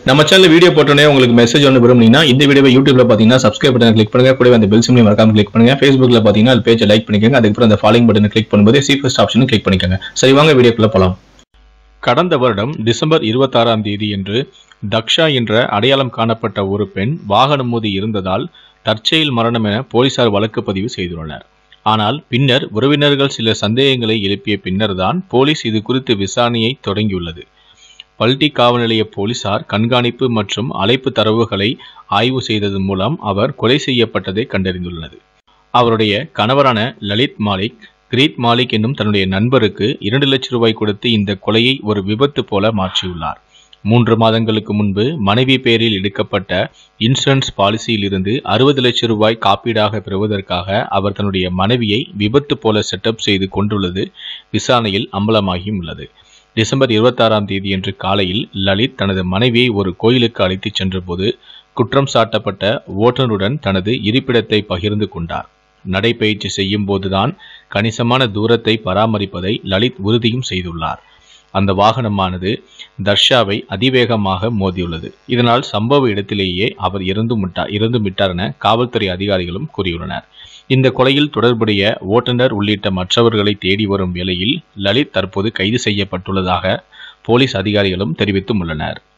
நம்ம channel video போட்டோன்னே உங்களுக்கு மெசேஜ் ஒன்று விரும்புனீங்கன்னா இந்த வீடியோவை யூடியூப்ல பார்த்தீங்கன்னா சப்ஸ்கிரைப் பட்டன் கிளிக் பண்ணுங்க கூடவே அந்த பெல் சிம்லையும் மறக்காம கிளிக் பண்ணுங்க ஃபேஸ்புக்ல பார்த்தீங்கன்னா அது பேஜை லைக் பண்ணிக்கோங்க அதுக்கப்புறம் அந்த ஃபாலோயிங் பட்டனை கிளிக் பண்ணும்போது சி ஃபர்ஸ்ட் ஆப்ஷனும் கிளிக் பண்ணிக்கோங்க சரி வாங்க வீடியோக்குள்ள போலாம் கடந்த வருடம் டிசம்பர் இருபத்தாறாம் தேதி என்று தக்ஷா என்ற அடையாளம் காணப்பட்ட ஒரு பெண் வாகனம் மோதி இருந்ததால் தற்செயல் மரணம் என போலீசார் வழக்கு பதிவு செய்துள்ளனர் ஆனால் பின்னர் உறவினர்கள் சில சந்தேகங்களை எழுப்பிய பின்னர்தான் போலீஸ் இது குறித்து விசாரணையை தொடங்கியுள்ளது பல்டி காவல் நிலைய போலீசார் கண்காணிப்பு மற்றும் அழைப்பு தரவுகளை ஆய்வு செய்ததன் மூலம் அவர் கொலை செய்யப்பட்டதை கண்டறிந்துள்ளது அவருடைய கணவரான லலித் மாலிக் கிரீத் மாலிக் என்னும் தன்னுடைய நண்பருக்கு இரண்டு லட்சம் ரூபாய் கொடுத்து இந்த கொலையை ஒரு விபத்து போல மாற்றியுள்ளார் மூன்று மாதங்களுக்கு முன்பு மனைவி பேரில் எடுக்கப்பட்ட இன்சூரன்ஸ் பாலிசியில் இருந்து அறுபது லட்சம் ரூபாய் காப்பீடாக பெறுவதற்காக அவர் தன்னுடைய மனைவியை விபத்து போல செட்டப் செய்து கொண்டுள்ளது விசாரணையில் அம்பலமாகியும் உள்ளது டிசம்பர் இருபத்தாறாம் தேதியன்று காலையில் லலித் தனது மனைவியை ஒரு கோயிலுக்கு அழைத்துச் சென்றபோது குற்றம் சாட்டப்பட்ட ஓட்டுநருடன் தனது இருப்பிடத்தை பகிர்ந்து கொண்டார் நடைபயிற்சி செய்யும் போதுதான் கணிசமான தூரத்தை பராமரிப்பதை லலித் உறுதியும் செய்துள்ளார் அந்த வாகனமானது தர்ஷாவை அதிவேகமாக மோதியுள்ளது இதனால் சம்பவ இடத்திலேயே அவர் இறந்து விட்டார் இறந்து விட்டார் என காவல்துறை அதிகாரிகளும் கூறியுள்ளனர் இந்த கொலையில் தொடர்புடைய ஓட்டுநர் உள்ளிட்ட மற்றவர்களை தேடி வரும் வேளையில் லலித் தற்போது கைது செய்யப்பட்டுள்ளதாக போலீஸ் அதிகாரிகளும் தெரிவித்தும் உள்ளனர்